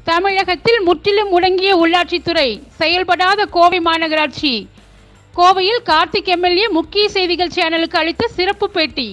தமிழகத்தில் முற்றிலும் முடங்கிய உள்ளாட்சித்துறை செயல்படாத கோவை மாநகராட்சி கோவையில் கார்த்திக் எம்எல்ஏ முக்கிய செய்திகள் சேனலுக்கு அளித்த சிறப்பு பேட்டி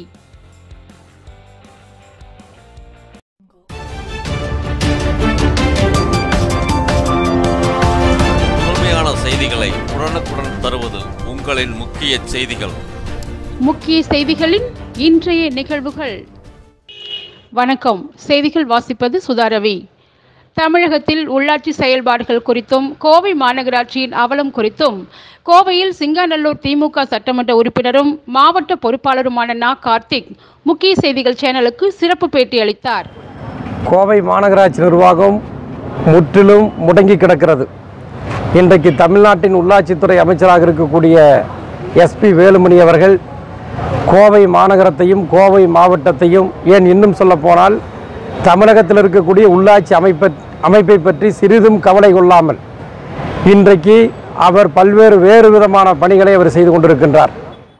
உண்மையான செய்திகளை உடனுக்குடன் தருவது உங்களின் முக்கிய செய்திகள் முக்கிய செய்திகளின் இன்றைய நிகழ்வுகள் வணக்கம் செய்திகள் வாசிப்பது சுதாரவி தமிழகத்தில் உள்ளாட்சி செயல்பாடுகள் குறித்தும் கோவை மாநகராட்சியின் அவலம் குறித்தும் கோவையில் சிங்காநல்லூர் திமுக சட்டமன்ற உறுப்பினரும் மாவட்ட பொறுப்பாளருமான நா கார்த்திக் முக்கிய செய்திகள் சேனலுக்கு சிறப்பு பேட்டி அளித்தார் கோவை மாநகராட்சி நிர்வாகம் முற்றிலும் முடங்கி கிடக்கிறது இன்றைக்கு தமிழ்நாட்டின் உள்ளாட்சித்துறை அமைச்சராக இருக்கக்கூடிய எஸ்பி வேலுமணி அவர்கள் கோவை மாநகரத்தையும் கோவை மாவட்டத்தையும் ஏன் இன்னும் சொல்ல போனால் தமிழகத்தில் இருக்கக்கூடிய உள்ளாட்சி அமைப்பை அமைப்பை பற்றி சிறிதும் கவலை கொள்ளாமல் இன்றைக்கு அவர் பல்வேறு வேறு விதமான பணிகளை அவர் செய்து கொண்டிருக்கின்றார்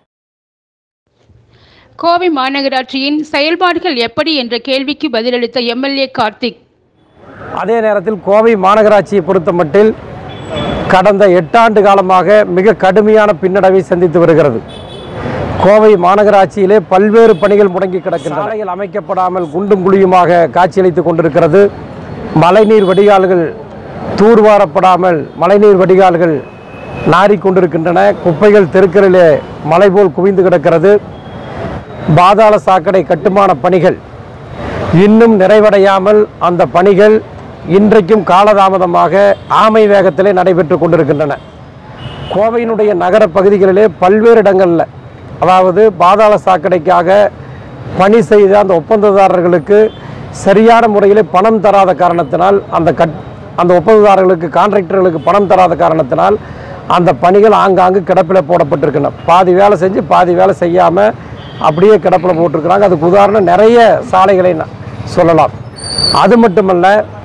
கோவை மாநகராட்சியின் செயல்பாடுகள் எப்படி என்ற கேள்விக்கு பதிலளித்த எம்எல்ஏ கார்த்திக் அதே நேரத்தில் கோவை மாநகராட்சியை பொறுத்தமட்டில் கடந்த எட்டாண்டு காலமாக மிக கடுமையான பின்னடைவை சந்தித்து வருகிறது கோவை மாநகராட்சியிலே பல்வேறு பணிகள் முடங்கி கிடக்கின்றன சாலைகள் அமைக்கப்படாமல் குண்டும் குழியுமாக காட்சியளித்துக் கொண்டிருக்கிறது மழைநீர் வடிகால்கள் தூர்வாரப்படாமல் மழைநீர் வடிகால்கள் நாறிக்கொண்டிருக்கின்றன குப்பைகள் தெருக்களிலே மலை போல் குவிந்து கிடக்கிறது பாதாள சாக்கடை கட்டுமான பணிகள் இன்னும் நிறைவடையாமல் அந்த பணிகள் இன்றைக்கும் காலதாமதமாக ஆமை வேகத்திலே நடைபெற்று கொண்டிருக்கின்றன கோவையினுடைய நகர பகுதிகளிலே பல்வேறு இடங்களில் அதாவது பாதாள சாக்கடைக்காக பணி செய்த அந்த ஒப்பந்ததாரர்களுக்கு சரியான முறையில் பணம் தராத காரணத்தினால் அந்த கட் அந்த ஒப்பந்ததாரர்களுக்கு கான்ட்ராக்டர்களுக்கு பணம் தராத காரணத்தினால் அந்த பணிகள் ஆங்காங்கு கிடப்பில் போடப்பட்டிருக்கின்றன பாதி வேலை செஞ்சு பாதி வேலை செய்யாமல் அப்படியே கிடப்பில் போட்டிருக்கிறாங்க அதுக்கு உதாரணம் நிறைய சாலைகளை நான் சொல்லலாம் அது மட்டுமல்ல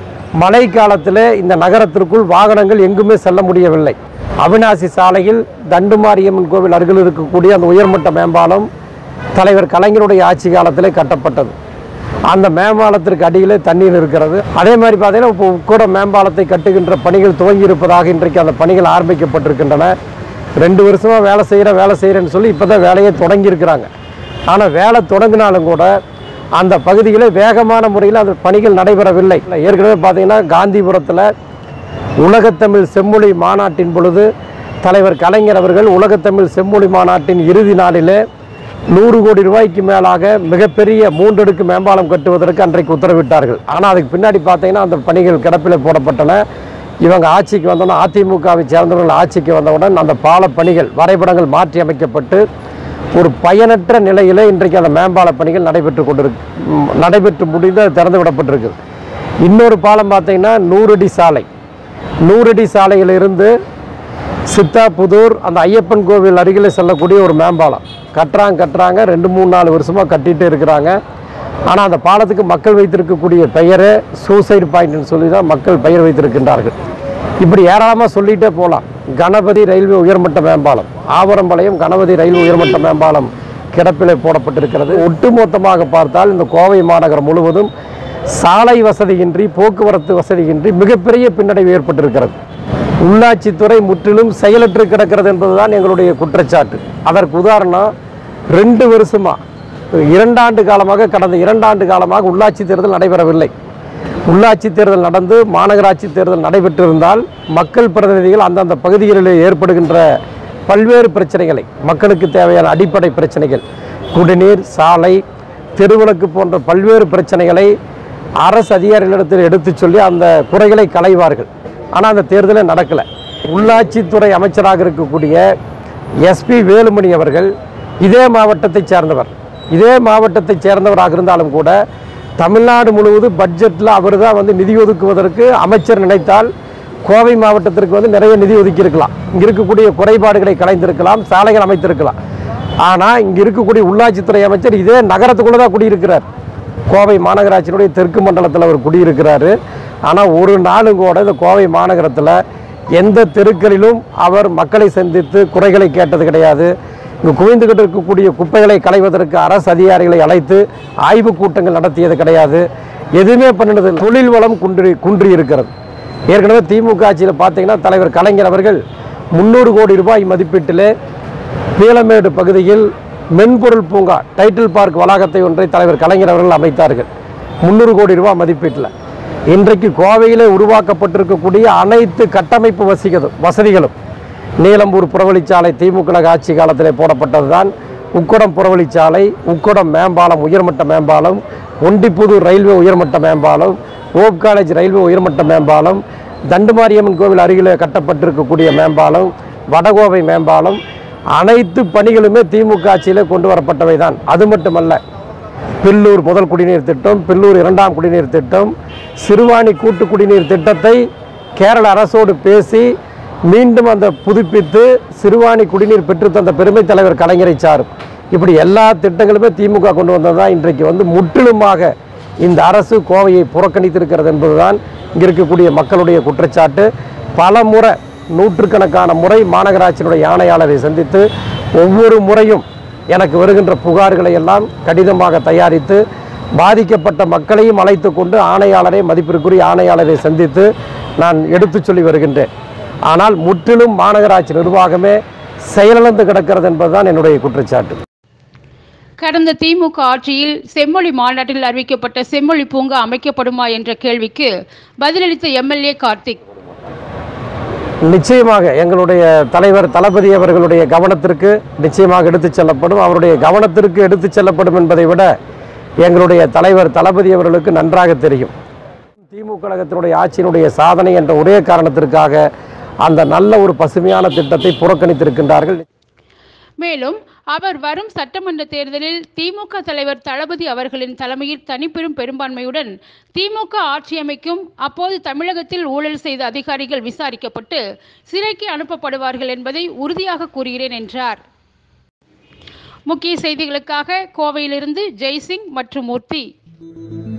மழை காலத்தில் இந்த நகரத்திற்குள் வாகனங்கள் எங்குமே செல்ல முடியவில்லை அவினாசி சாலையில் தண்டுமாரியம்மன் கோவில் அருகில் இருக்கக்கூடிய அந்த உயர்மட்ட மேம்பாலம் தலைவர் கலைஞருடைய ஆட்சி காலத்திலே கட்டப்பட்டது அந்த மேம்பாலத்திற்கு அடியிலே தண்ணீர் இருக்கிறது அதே மாதிரி பார்த்தீங்கன்னா இப்போ உட்கூட மேம்பாலத்தை கட்டுகின்ற பணிகள் துவங்கி இருப்பதாக இன்றைக்கு அந்த பணிகள் ஆரம்பிக்கப்பட்டிருக்கின்றன ரெண்டு வருஷமாக வேலை செய்கிறேன் வேலை செய்கிறேன்னு சொல்லி இப்போ தான் வேலையை தொடங்கியிருக்கிறாங்க ஆனால் வேலை தொடங்கினாலும் கூட அந்த பகுதியில் வேகமான முறையில் அந்த பணிகள் நடைபெறவில்லை ஏற்கனவே பார்த்தீங்கன்னா காந்திபுரத்தில் உலகத்தமிழ் செம்மொழி மாநாட்டின் பொழுது தலைவர் கலைஞர் அவர்கள் உலகத்தமிழ் செம்மொழி மாநாட்டின் இறுதி நாளிலே நூறு கோடி ரூபாய்க்கு மேலாக மிகப்பெரிய மூன்றடுக்கு மேம்பாலம் கட்டுவதற்கு அன்றைக்கு உத்தரவிட்டார்கள் ஆனால் அதுக்கு பின்னாடி பார்த்தீங்கன்னா அந்த பணிகள் கிடப்பில் போடப்பட்டன இவங்க ஆட்சிக்கு வந்தோன்னா அதிமுகவை சேர்ந்தவர்கள் ஆட்சிக்கு வந்தவுடன் அந்த பால பணிகள் வரைபடங்கள் மாற்றி அமைக்கப்பட்டு ஒரு பயனற்ற நிலையில் இன்றைக்கு அந்த மேம்பால பணிகள் நடைபெற்று கொண்டிருக்கு ம், நடைபெற்று முடிந்து அது திறந்து விடப்பட்டிருக்குது இன்னொரு பாலம் பார்த்தீங்கன்னா நூறடி சாலை நூறடி சாலையிலிருந்து சித்தாபுதூர் அந்த ஐயப்பன் கோவில் அருகில் செல்லக்கூடிய ஒரு மேம்பாலம் கட்டுறாங்க கட்டுறாங்க ரெண்டு மூணு நாலு வருஷமாக கட்டிகிட்டே இருக்கிறாங்க ஆனால் அந்த பாலத்துக்கு மக்கள் வைத்திருக்கக்கூடிய பெயரே சூசைடு பாயிண்ட்னு சொல்லி தான் மக்கள் பெயர் வைத்திருக்கின்றார்கள் இப்படி ஏராளமாக சொல்லிகிட்டே போகலாம் கணபதி ரயில்வே உயர்மட்ட மேம்பாலம் ஆவரம்பாளையம் கணபதி ரயில் உயர்மட்ட மேம்பாலம் கிடப்பிலே போடப்பட்டிருக்கிறது ஒட்டுமொத்தமாக பார்த்தால் இந்த கோவை மாநகரம் முழுவதும் சாலை வசதியின்றி போக்குவரத்து வசதியின்றி மிகப்பெரிய பின்னடைவு ஏற்பட்டிருக்கிறது உள்ளாட்சித்துறை முற்றிலும் செயலற்று கிடக்கிறது என்பதுதான் எங்களுடைய குற்றச்சாட்டு அதற்கு உதாரணம் ரெண்டு வருஷமா இரண்டாண்டு காலமாக கடந்த இரண்டாண்டு காலமாக உள்ளாட்சி தேர்தல் நடைபெறவில்லை உள்ளாட்சி தேர்தல் நடந்து மாநகராட்சி தேர்தல் நடைபெற்றிருந்தால் மக்கள் பிரதிநிதிகள் அந்தந்த பகுதிகளில் ஏற்படுகின்ற பல்வேறு பிரச்சனைகளை மக்களுக்கு தேவையான அடிப்படை பிரச்சனைகள் குடிநீர் சாலை தெருவிளக்கு போன்ற பல்வேறு பிரச்சனைகளை அரசு அதிகாரிகளிடத்தில் எடுத்துச் சொல்லி அந்த குறைகளை களைவார்கள் ஆனால் அந்த தேர்தலே நடக்கலை உள்ளாட்சித்துறை அமைச்சராக இருக்கக்கூடிய எஸ்பி வேலுமணி அவர்கள் இதே மாவட்டத்தைச் சேர்ந்தவர் இதே மாவட்டத்தைச் சேர்ந்தவராக இருந்தாலும் கூட தமிழ்நாடு முழுவதும் பட்ஜெட்டில் அவர் தான் வந்து நிதி ஒதுக்குவதற்கு அமைச்சர் நினைத்தால் கோவை மாவட்டத்திற்கு வந்து நிறைய நிதி ஒதுக்கி இருக்கலாம் இங்கே இருக்கக்கூடிய குறைபாடுகளை களைந்திருக்கலாம் சாலைகள் அமைத்திருக்கலாம் ஆனால் இங்கே இருக்கக்கூடிய உள்ளாட்சித்துறை அமைச்சர் இதே நகரத்துக்குள்ளே தான் குடியிருக்கிறார் கோவை மாநகராட்சியினுடைய தெற்கு மண்டலத்தில் அவர் குடியிருக்கிறாரு ஆனால் ஒரு நாளும் கூட இந்த கோவை மாநகரத்தில் எந்த தெருக்களிலும் அவர் மக்களை சந்தித்து குறைகளை கேட்டது கிடையாது இங்கு குவிந்துகிட்டு இருக்கக்கூடிய குப்பைகளை களைவதற்கு அரசு அதிகாரிகளை அழைத்து ஆய்வுக் கூட்டங்கள் நடத்தியது கிடையாது எதுவுமே பண்ணினது இல்லை. தொழில் வளம் குன்றி குன்றி இருக்கிறது ஏற்கனவே திமுக ஆட்சியில் பார்த்தீங்கன்னா தலைவர் கலைஞர் அவர்கள் முந்நூறு கோடி ரூபாய் மதிப்பீட்டில் பீளமேடு பகுதியில் மென்பொருள் பூங்கா டைட்டில் பார்க் வளாகத்தை ஒன்றை தலைவர் கலைஞர் அவர்கள் அமைத்தார்கள் முந்நூறு கோடி ரூபாய் மதிப்பீட்டில் இன்றைக்கு கோவையிலே உருவாக்கப்பட்டிருக்கக்கூடிய அனைத்து கட்டமைப்பு வசிகளும் வசதிகளும் நீலம்பூர் புறவழிச்சாலை திமுக ஆட்சி காலத்தில் போடப்பட்டது தான் உக்கடம் புறவழிச்சாலை உக்கடம் மேம்பாலம் உயர்மட்ட மேம்பாலம் ஒண்டிப்புதூர் ரயில்வே உயர்மட்ட மேம்பாலம் ஓப் காலேஜ் ரயில்வே உயர்மட்ட மேம்பாலம் தண்டுமாரியம்மன் கோவில் அருகில் கட்டப்பட்டிருக்கக்கூடிய மேம்பாலம் வடகோவை மேம்பாலம் அனைத்து பணிகளுமே திமுக ஆட்சியில் கொண்டு வரப்பட்டவை தான் அது மட்டுமல்ல பில்லூர் முதல் குடிநீர் திட்டம் பில்லூர் இரண்டாம் குடிநீர் திட்டம் சிறுவாணி கூட்டு குடிநீர் திட்டத்தை கேரள அரசோடு பேசி மீண்டும் அந்த புதுப்பித்து சிறுவாணி குடிநீர் பெற்றுத்தந்த பெருமை தலைவர் கலைஞரை சாரும் இப்படி எல்லா திட்டங்களுமே திமுக கொண்டு வந்ததுதான் இன்றைக்கு வந்து முற்றிலுமாக இந்த அரசு கோவையை புறக்கணித்திருக்கிறது என்பதுதான் இங்கே இருக்கக்கூடிய மக்களுடைய குற்றச்சாட்டு பல முறை நூற்றுக்கணக்கான முறை மாநகராட்சியினுடைய ஆணையாளரை சந்தித்து ஒவ்வொரு முறையும் எனக்கு வருகின்ற புகார்களை எல்லாம் கடிதமாக தயாரித்து பாதிக்கப்பட்ட மக்களையும் அழைத்து கொண்டு ஆணையாளரை மதிப்பிற்குரிய ஆணையாளரை சந்தித்து நான் எடுத்துச் சொல்லி வருகின்றேன் ஆனால் முற்றிலும் மாநகராட்சி நிர்வாகமே செயலிழந்து கிடக்கிறது என்பதுதான் என்னுடைய குற்றச்சாட்டு கடந்த திமுக ஆட்சியில் செம்மொழி மாநாட்டில் அறிவிக்கப்பட்ட செம்மொழி பூங்கா அமைக்கப்படுமா என்ற கேள்விக்கு பதிலளித்த எம்எல்ஏ கார்த்திக் நிச்சயமாக எங்களுடைய தலைவர் தளபதி அவர்களுடைய கவனத்திற்கு நிச்சயமாக எடுத்துச் செல்லப்படும் அவருடைய கவனத்திற்கு எடுத்துச் செல்லப்படும் என்பதை விட எங்களுடைய தலைவர் தளபதி அவர்களுக்கு நன்றாக தெரியும் திமுக கழகத்தினுடைய ஆட்சியினுடைய சாதனை என்ற ஒரே காரணத்திற்காக அந்த நல்ல ஒரு பசுமையான திட்டத்தை புறக்கணித்திருக்கின்றார்கள் மேலும் அவர் வரும் சட்டமன்ற தேர்தலில் திமுக தலைவர் தளபதி அவர்களின் தலைமையில் தனிப்பெரும் பெரும்பான்மையுடன் திமுக ஆட்சி அமைக்கும் அப்போது தமிழகத்தில் ஊழல் செய்த அதிகாரிகள் விசாரிக்கப்பட்டு சிறைக்கு அனுப்பப்படுவார்கள் என்பதை உறுதியாக கூறுகிறேன் என்றார் முக்கிய செய்திகளுக்காக கோவையிலிருந்து ஜெய்சிங் மற்றும் மூர்த்தி